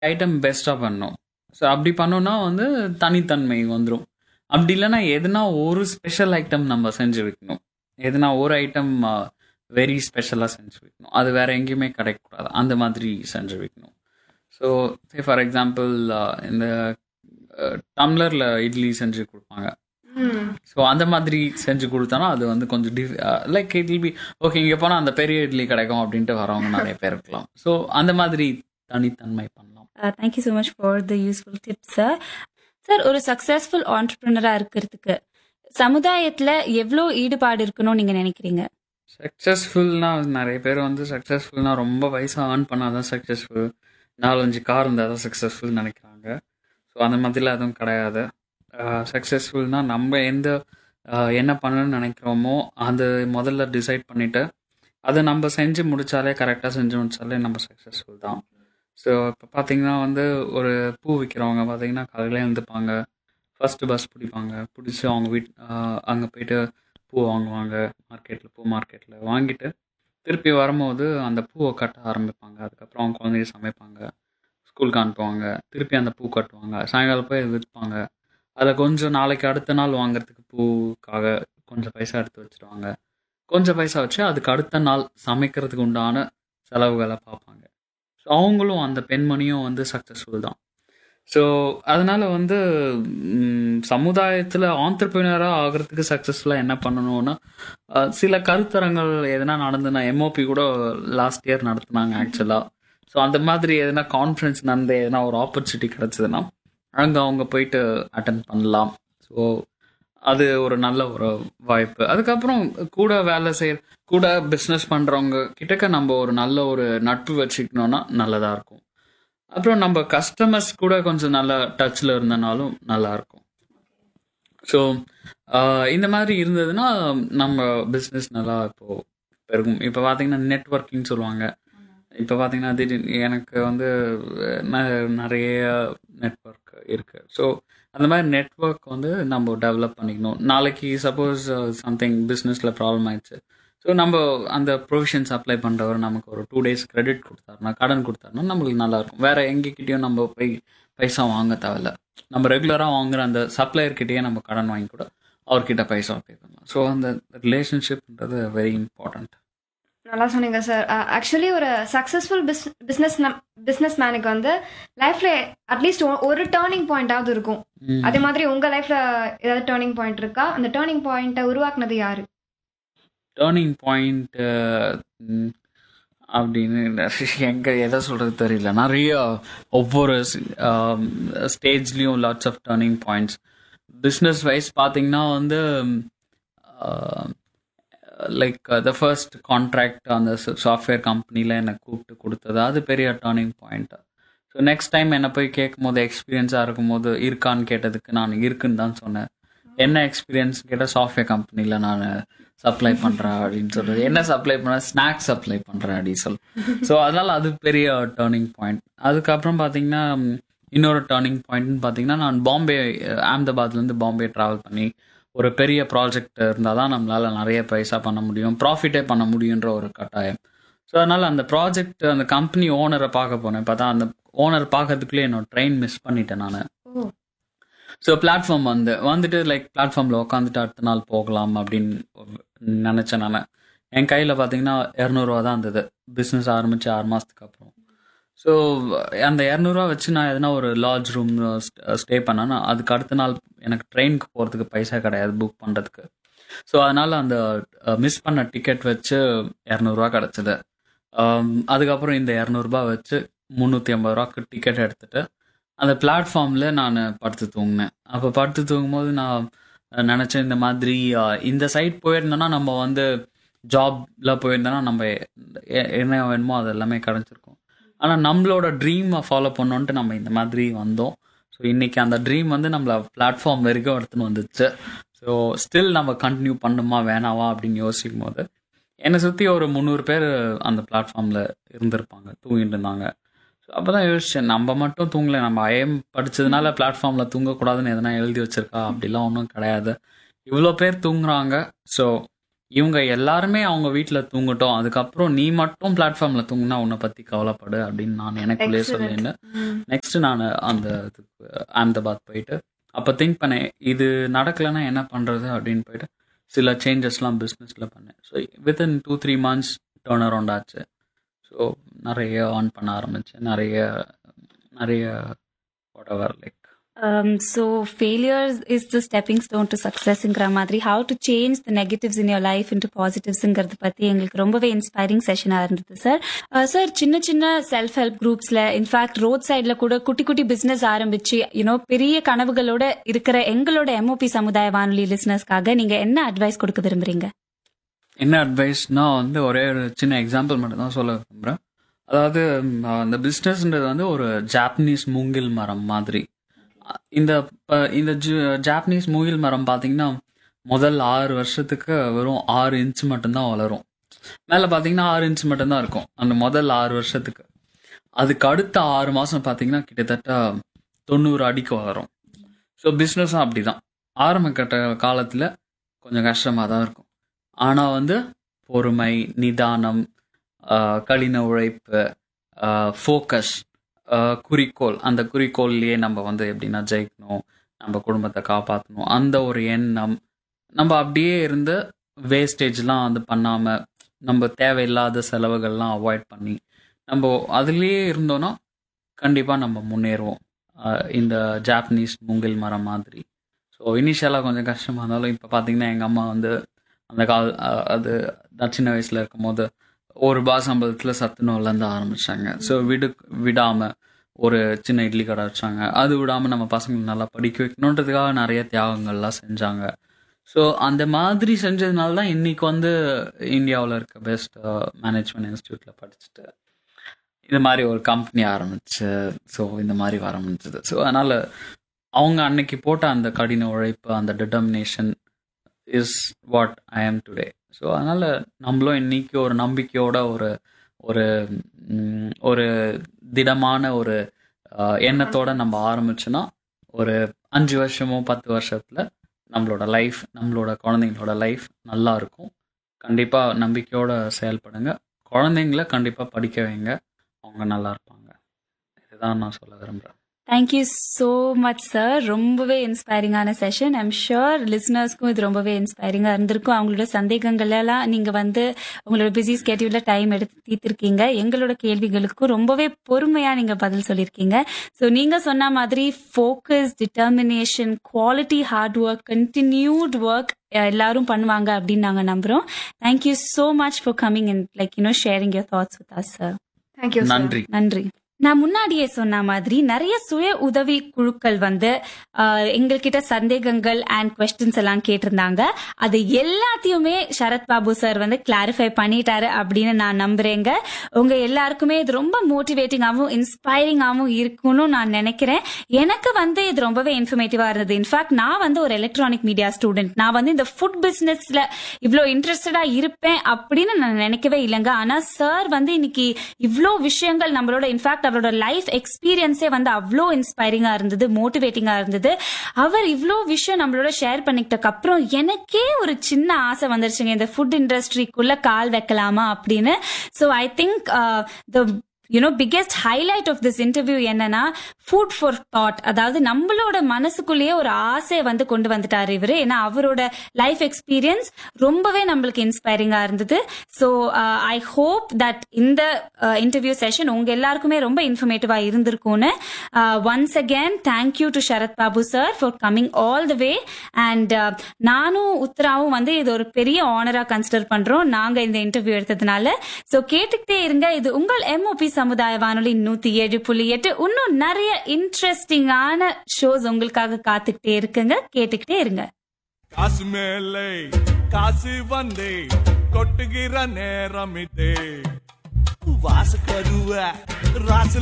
Item பெஸ்ட்டாக பண்ணணும் so அப்படி பண்ணோம்னா வந்து தனித்தன்மை வந்துடும் அப்படி இல்லைன்னா எதுனா ஒரு ஸ்பெஷல் ஐட்டம் நம்ம செஞ்சு வைக்கணும் எதுனா ஒரு ஐட்டம் வெரி ஸ்பெஷலாக செஞ்சு வைக்கணும் அது வேற எங்கேயுமே கிடைக்கக்கூடாது அந்த மாதிரி செஞ்சு வைக்கணும் ஸோ ஃபார் எக்ஸாம்பிள் இந்த டம்ளரில் இட்லி செஞ்சு கொடுப்பாங்க ம் ஸோ அந்த மாதிரி செஞ்சு கொடுத்தோன்னா அது வந்து கொஞ்சம் diff like it will be okay இங்கே போனால் அந்த பெரிய இட்லி கிடைக்கும் அப்படின்ட்டு வரவங்க நிறைய பேர் இருக்கலாம் ஸோ அந்த மாதிரி தனித்தன்மை பண்ணலாம் thank you so much for the useful tips sir sir ஒரு சக்ஸஸ்ஃபுல் ஆண்டர்பிரினராக இருக்கிறதுக்கு சமுதாயத்தில் எவ்வளோ ஈடுபாடு இருக்கணும்னு நீங்கள் நினைக்கிறீங்க சக்ஸஸ்ஃபுல்னா நிறைய பேர் வந்து சக்ஸஸ்ஃபுல்னா ரொம்ப வயசாக ஏர்ன் பண்ணாதான் சக்ஸஸ்ஃபுல் நாலஞ்சு கார் இருந்தால் தான் சக்ஸஸ்ஃபுல் நினைக்கிறாங்க ஸோ அந்த மாதிரிலாம் எதுவும் கிடையாது சக்ஸஸ்ஃபுல்னா நம்ம எந்த ஆஹ், என்ன பண்ணணும்னு நினைக்கிறோமோ அது முதல்ல டிசைட் பண்ணிவிட்டு அதை நம்ம செஞ்சு முடிச்சாலே கரெக்டாக செஞ்சு முடிச்சாலே நம்ம சக்ஸஸ்ஃபுல் தான் ஸோ இப்போ பார்த்தீங்கன்னா வந்து ஒரு பூ விற்கிறவங்க பார்த்தீங்கன்னா காலையில எழுந்துப்பாங்க ஃபர்ஸ்ட் பஸ் பிடிப்பாங்க பிடிச்சி அவங்க வீட் அங்கே போயிட்டு பூ வாங்குவாங்க மார்க்கெட்டில் பூ மார்க்கெட்டில் வாங்கிட்டு திருப்பி வரும்போது அந்த பூவை கட்ட ஆரம்பிப்பாங்க அதுக்கப்புறம் அவங்க குழந்தைய சமைப்பாங்க ஸ்கூலுக்கு அனுப்புவாங்க திருப்பி அந்த பூ கட்டுவாங்க சாயங்காலம் போய் விற்பாங்க அதில் கொஞ்சம் நாளைக்கு அடுத்த நாள் வாங்குறதுக்கு பூக்காக கொஞ்சம் பைசா எடுத்து வச்சுருவாங்க கொஞ்சம் பைசா வச்சு அதுக்கு அடுத்த நாள் சமைக்கிறதுக்கு உண்டான செலவுகளை பார்ப்பாங்க ஸோ அவங்களும் அந்த பெண்மணியும் வந்து சக்ஸஸ்ஃபுல் தான் ஸோ அதனால வந்து சமுதாயத்தில் ஆண்டர்பிரினராக ஆகிறதுக்கு சக்ஸஸ்ஃபுல்லாக என்ன பண்ணணும்னா அஹ், சில கருத்தரங்கள் எதனா நடந்துன்னா எம்ஓபி கூட லாஸ்ட் இயர் நடத்துனாங்க ஆக்சுவலாக ஸோ அந்த மாதிரி எதனா கான்ஃபரன்ஸ் நடந்து எதனா ஒரு ஆப்பர்ச்சுனிட்டி கிடச்சதுன்னா அங்கே அவங்க போயிட்டு அட்டன் பண்ணலாம் ஸோ அது ஒரு நல்ல ஒரு வாய்ப்பு அதுக்கப்புறம் கூட வேலை செய்ய கூட பிஸ்னஸ் பண்ணுறவங்க கிட்டக்க நம்ம ஒரு நல்ல ஒரு நட்பு வச்சுக்கணும்னா நல்லதாக இருக்கும் அப்புறம் நம்ம கஸ்டமர்ஸ் கூட கொஞ்சம் நல்ல டச்சில் இருந்தனாலும் நல்லா இருக்கும் ஸோ இந்த மாதிரி இருந்ததுன்னா நம்ம பிஸ்னஸ் நல்லா இப்போ பெருகும் இப்போ பார்த்தீங்கன்னா நெட்ஒர்க்கிங் சொல்லுவாங்க இப்போ பார்த்தீங்கன்னா திடீர்னு எனக்கு வந்து ந- நிறைய நெட்ஒர்க் இருக்கு ஸோ அந்த மாதிரி நெட்ஒர்க் வந்து நம்ம டெவலப் பண்ணிக்கணும் நாளைக்கு சப்போஸ் சம்திங் பிஸ்னஸில் ப்ராப்ளம் ஆயிடுச்சு ஸோ நம்ம அந்த ப்ரொவிஷன்ஸ் அப்ளை பண்ணுறவர் நமக்கு ஒரு டூ டேஸ் கிரெடிட் கொடுத்தாருனா கடன் கொடுத்தாருனா நம்மளுக்கு நல்லா இருக்கும் வேற எங்ககிட்டயும் நம்ம போய் பைசா வாங்க தேவையில்ல நம்ம ரெகுலராக வாங்குற அந்த சப்ளையர்கிட்டயே நம்ம கடன் வாங்கி கூட அவர்கிட்ட பைசா பே பண்ணலாம் ஸோ அந்த ரிலேஷன்ஷிப்ன்றது வெரி இம்பார்ட்டன்ட் நல்லா சொன்னீங்க சார் ஆக்சுவலி ஒரு சக்ஸஸ்ஃபுல் பிஸ் பிஸ்னஸ் பிஸ்னஸ் மேனுக்கு வந்து லைஃப்ல அட்லீஸ்ட் ஒரு டேர்னிங் பாயிண்டாவது இருக்கும் அதே மாதிரி உங்க லைஃப்ல ஏதாவது டேர்னிங் பாயிண்ட் இருக்கா அந்த டேர்னிங் பாயிண்ட்டை உருவாக்குனது யாரு டேர்னிங் பாயிண்ட் அப்படின்னு எங்க எதை சொல்றது தெரியல நிறைய ஒவ்வொரு ஸ்டேஜ்லேயும் lots of turning points business wise பார்த்தீங்கன்னா வந்து லைக் த ஃபர்ஸ்ட் கான்ட்ராக்ட் அந்த சாஃப்ட்வேர் கம்பெனியில் என்னை கூப்பிட்டு கொடுத்தது அது பெரிய டேர்னிங் பாயிண்ட் ஸோ நெக்ஸ்ட் டைம் என்னை போய் கேட்கும் போது எக்ஸ்பீரியன்ஸாக இருக்கும்போது இருக்கான்னு கேட்டதுக்கு நான் இருக்குன்னு தான் சொன்னேன் என்ன எக்ஸ்பீரியன்ஸ் கேட்டால் சாஃப்ட்வேர் கம்பெனியில் நான் சப்ளை பண்ணுறேன் அப்படின்னு சொல்றது என்ன சப்ளை பண்ண ஸ்நாக்ஸ் சப்ளை பண்ணுறேன் அப்படின்னு சொல்லி ஸோ அதனால் அது பெரிய டேர்னிங் பாயிண்ட் அதுக்கப்புறம் பார்த்தீங்கன்னா ம், இன்னொரு டேர்னிங் பாயிண்ட்னு பார்த்தீங்கன்னா நான் பாம்பே அஹ், அஹமதாபாத்லேருந்து பாம்பே ட்ராவல் பண்ணி ஒரு பெரிய ப்ராஜெக்ட் இருந்தால் தான் நம்மளால் நிறைய பைசா பண்ண முடியும் ப்ராஃபிட்டே பண்ண முடியுன்ற ஒரு கட்டாயம் ஸோ அதனால் அந்த ப்ராஜெக்ட் அந்த கம்பெனி ஓனரை பார்க்க போனேன் பார்த்தா அந்த ஓனர் பார்க்கறதுக்குள்ளே என்னோட ட்ரெயின் மிஸ் பண்ணிட்டேன் நான் ஓ ஸோ பிளாட்ஃபார்ம் வந்து வந்துட்டு லைக் பிளாட்ஃபார்மில் உட்காந்துட்டு அடுத்த நாள் போகலாம் அப்படின்னு நினச்சேன் நான் என் கையில் பார்த்தீங்கன்னா இரநூறுவா தான் இருந்தது பிஸ்னஸ் ஆரம்பித்து ஆறு மாதத்துக்கு அப்புறம் ஸோ அந்த இரநூறுவா வச்சு நான் எதனா ஒரு லாட்ஜ் ரூம் ஸ்டே பண்ணேன்னா அதுக்கு அடுத்த நாள் எனக்கு ட்ரெயினுக்கு போகிறதுக்கு பைசா கிடையாது புக் பண்ணுறதுக்கு ஸோ அதனால் அந்த மிஸ் பண்ண டிக்கெட் வச்சு இரநூறுவா கிடச்சிது அதுக்கப்புறம் இந்த இரநூறுபா வச்சு முந்நூற்றி ஐம்பது ரூபாக்கு டிக்கெட் எடுத்துட்டு அந்த பிளாட்ஃபார்மில் நான் படுத்து தூங்கினேன் அப்போ படுத்து தூங்கும்போது நான் நினச்சேன் இந்த மாதிரி அஹ், இந்த சைட் போயிருந்தோன்னா நம்ம வந்து ஜாப்ல போயிருந்தோன்னா நம்ம எ- என்ன வேணுமோ அது எல்லாமே கிடச்சிருக்கும் ஆனால் நம்மளோட ட்ரீமை ஃபாலோ பண்ணோன்ட்டு நம்ம இந்த மாதிரி வந்தோம் ஸோ இன்னைக்கு அந்த ட்ரீம் வந்து நம்மள பிளாட்ஃபார்ம் வரைக்கும் எடுத்துன்னு வந்துச்சு ஸோ ஸ்டில் நம்ம கண்டினியூ பண்ணுமா வேணாவா அப்படின்னு யோசிக்கும் போது என்னை சுற்றி ஒரு முந்நூறு பேர் அந்த பிளாட்ஃபார்மில் இருந்திருப்பாங்க தூங்கிட்டு இருந்தாங்க ஸோ அப்போ தான் யோசிச்சேன் நம்ம மட்டும் தூங்கலை நம்ம ஐஎம் படிச்சதுனால பிளாட்ஃபார்மில் தூங்கக்கூடாதுன்னு எதனா எழுதி வச்சிருக்கா அப்படிலாம் ஒன்றும் கிடையாது இவ்வளோ பேர் தூங்குறாங்க ஸோ இவங்க எல்லாருமே அவங்க வீட்டில் தூங்கட்டும் அதுக்கப்புறம் நீ மட்டும் பிளாட்ஃபார்மில் தூங்குனா உன்னை பற்றி கவலைப்படு அப்படின்னு நான் எனக்குள்ளேயே Excellent. சொல்லியிருந்தேன் ம். நெக்ஸ்ட் நான் அந்த இதுக்கு அஹமதாபாத் போயிட்டு அப்போ திங்க் பண்ணேன் இது நடக்கலைன்னா என்ன பண்ணுறது அப்படின்னு போயிட்டு சில சேஞ்சஸ்லாம் பிஸ்னஸில் பண்ணேன் so within two three months turn around ஆச்சு ஸோ நிறைய ஆன் பண்ண ஆரம்பித்தேன் நிறைய நிறைய whatever like so failures is the stepping stone to சக்ஸஸ்ங்கிற மாதிரி how to change the negatives in your life into பாசிட்டிவ்ஸுங்கிறத பற்றி எங்களுக்கு ரொம்பவே இன்ஸ்பைரிங் செஷனாக இருந்தது சார் சார் சின்ன சின்ன செல்ஃப் ஹெல்ப் குரூப்ஸில் இன்ஃபேக்ட் ரோட் சைடில் கூட குட்டி குட்டி பிஸ்னஸ் ஆரம்பிச்சு யூனோ பெரிய கனவுகளோட இருக்கிற எங்களோட எம்ஓபி சமுதாய வானொலி லிசனர்ஸ்க்காக நீங்கள் என்ன அட்வைஸ் கொடுக்க விரும்புறீங்க என்ன அட்வைஸ்னா வந்து ஒரே ஒரு சின்ன எக்ஸாம்பிள் மட்டும் தான் சொல்ல விரும்புகிறேன் அதாவது ம், அந்த பிஸ்னஸ்ன்றது வந்து ஒரு ஜாப்பனீஸ் மூங்கில் மரம் மாதிரி அ, இந்த ப- இந்த ஜு- ஜாப்பனீஸ் மூங்கில் மரம் பார்த்தீங்கன்னா முதல் ஆறு வருஷத்துக்கு வெறும் ஆறு இன்ச் மட்டும்தான் வளரும் மேலே பார்த்தீங்கன்னா ஆறு இன்ச் மட்டும்தான் இருக்கும் அந்த முதல் ஆறு வருஷத்துக்கு அதுக்கு அடுத்த ஆறு மாதம் பார்த்தீங்கன்னா கிட்டத்தட்ட தொண்ணூறு அடிக்கு வளரும் ஸோ பிஸ்னஸும் அப்படி தான் ஆரம்ப கட்ட காலத்தில் கொஞ்சம் கஷ்டமாக தான் இருக்கும் ஆனால் வந்து பொறுமை நிதானம் ஆஹ் கடின உழைப்பு ஃபோக்கஸ் குறிக்கோள் அந்த குறிக்கோள்லயே நம்ம வந்து எப்படின்னா ஜெயிக்கணும் நம்ம குடும்பத்தை காப்பாற்றணும் அந்த ஒரு எண்ணம் நம்ம அப்படியே இருந்து வேஸ்டேஜ்லாம் வந்து பண்ணாமல் நம்ம தேவையில்லாத செலவுகள்லாம் அவாய்ட் பண்ணி நம்ம அதுலேயே இருந்தோன்னா கண்டிப்பாக நம்ம முன்னேறுவோம் ஆஹ் இந்த ஜாப்பனீஸ் மூங்கில் மரம் மாதிரி ஸோ இனிஷியலாக கொஞ்சம் கஷ்டமாக இருந்தாலும் இப்போ பார்த்தீங்கன்னா எங்கள் அம்மா வந்து அந்த கால் அஹ் அது நான் சின்ன வயசில் இருக்கும்போது ஒரு ரூபா சம்பளத்தில் சத்துணவுலேருந்து ஆரம்பிச்சாங்க ஸோ விடு விடாமல் ஒரு சின்ன இட்லி கடை வச்சாங்க அது விடாமல் நம்ம பசங்களை நல்லா படிக்க வைக்கணுன்றதுக்காக நிறைய தியாகங்கள்லாம் செஞ்சாங்க ஸோ அந்த மாதிரி செஞ்சதுனால தான் இன்னைக்கு வந்து இந்தியாவில் இருக்க பெஸ்ட் மேனேஜ்மெண்ட் இன்ஸ்டியூட்டில் படிச்சுட்டு இந்த மாதிரி ஒரு கம்பெனி ஆரம்பிச்சு ஸோ இந்த மாதிரி வர முடிஞ்சது ஸோ அதனால் அவங்க அன்னைக்கு போட்ட அந்த கடின உழைப்பு அந்த டிட்டர்மினேஷன் இஸ் வாட் ஐ ஆம் டுடே ஸோ அதனால் நம்மளும் இன்னைக்கு ஒரு நம்பிக்கையோட ஒரு ஒரு ம், ஒரு திடமான ஒரு அஹ், எண்ணத்தோட நம்ம ஆரம்பிச்சோன்னா ஒரு அஞ்சு வருஷமோ பத்து வருஷத்தில் நம்மளோட லைஃப் நம்மளோட குழந்தைங்களோட லைஃப் நல்லா இருக்கும் கண்டிப்பாக நம்பிக்கையோட செயல்படுங்க குழந்தைங்கள கண்டிப்பாக படிக்க வைங்க அவங்க நல்லா இருப்பாங்க இதுதான் நான் சொல்ல விரும்புகிறேன் தேங்க்யூ ஸோ மச் சார் ரொம்பவே இன்ஸ்பைரிங்கான செஷன் ஐம் ஷுர் லிசனர்ஸ்க்கும் இது ரொம்பவே இன்ஸ்பைரிங்காக இருந்திருக்கும் அவங்களோட சந்தேகங்கள் எல்லாம் நீங்கள் வந்து உங்களோட பிஸி ஸ்கெடியூலில் டைம் எடுத்து தீர்த்திருக்கீங்க எங்களோட கேள்விகளுக்கும் ரொம்பவே பொறுமையாக நீங்கள் பதில் சொல்லியிருக்கீங்க ஸோ நீங்கள் சொன்ன மாதிரி focus determination quality hard work continued work எல்லாரும் பண்ணுவாங்க அப்படின்னு நாங்கள் நம்புகிறோம் thank you so much for coming and like you know sharing your thoughts with us sir Thank you, sir. நன்றி நன்றி நான் முன்னாடியே சொன்ன மாதிரி நிறைய சுய உதவி குழுக்கள் வந்து ஆஹ், எங்கள்கிட்ட சந்தேகங்கள் அண்ட் கொஸ்டின்ஸ் எல்லாம் கேட்டிருந்தாங்க அது எல்லாத்தையுமே சரத் பாபு சார் வந்து கிளாரிஃபை பண்ணிட்டாரு அப்படின்னு நான் நம்புறேங்க உங்க எல்லாருக்குமே இது ரொம்ப மோட்டிவேட்டிங்காகவும் இன்ஸ்பைரிங்காகவும் இருக்கும்னு நான் நினைக்கிறேன் எனக்கு வந்து இது ரொம்பவே இன்ஃபர்மேட்டிவா இருந்தது இன்ஃபேக்ட் நான் வந்து ஒரு எலக்ட்ரானிக் மீடியா ஸ்டூடெண்ட் நான் வந்து இந்த ஃபுட் பிசினஸ்ல இவ்வளோ இன்ட்ரெஸ்டடா இருப்பேன் அப்படின்னு நான் நினைக்கவே இல்லைங்க ஆனா சார் வந்து இன்னைக்கு இவ்வளோ விஷயங்கள் நம்மளோட இன்ஃபேக்ட் அவரோட லைஃப் எக்ஸ்பீரியன்ஸே வந்து அவ்வளோ இன்ஸ்பைரிங்கா இருந்தது மோட்டிவேட்டிங்கா இருந்தது அவர் இவ்வளோ விஷயம் நம்மளோட ஷேர் பண்ணிக்கிட்டக்கு அப்புறம் எனக்கே ஒரு சின்ன ஆசை வந்துருச்சுங்க இந்த ஃபுட் இண்டஸ்ட்ரிக்குள்ள கால் வைக்கலாமா அப்படின்னு so I think the you know biggest highlight of this interview என்னன்னா ஃபுட் ஃபார் தாட் அதாவது நம்மளோட மனசுக்குள்ளேயே ஒரு ஆசையை வந்து கொண்டு வந்துட்டாரு இவரு ஏன்னா அவரோட லைஃப் எக்ஸ்பீரியன்ஸ் ரொம்பவே நம்மளுக்கு இன்ஸ்பைரிங்கா இருந்தது ஸோ ஐ ஹோப் தட் இந்த இன்டர்வியூ செஷன் உங்க எல்லாருக்குமே ரொம்ப இன்ஃபர்மேட்டிவா இருந்திருக்கும்னு once again thank you to Sarath Babu sir for coming all the way and நானும் உத்தராவும் வந்து இது ஒரு பெரிய ஆனரா கன்சிடர் பண்றோம் நாங்க இந்த இன்டர்வியூ எடுத்ததுனால ஸோ கேட்டுக்கிட்டே இருங்க இது உங்கள் எம்ஓபி சமுதாய வானொலி நூத்தி ஏழு புள்ளி எட்டு இன்னும் நிறைய இன்ட்ரெஸ்டிங்கான ஷோஸ் உங்களுக்காக காத்துக்கிட்டே இருக்குங்க கேட்டுக்கிட்டே இருங்க காசு மேலே காசு வந்தே கொட்டுகிற நேரம் இதே வாச கருவ ராசு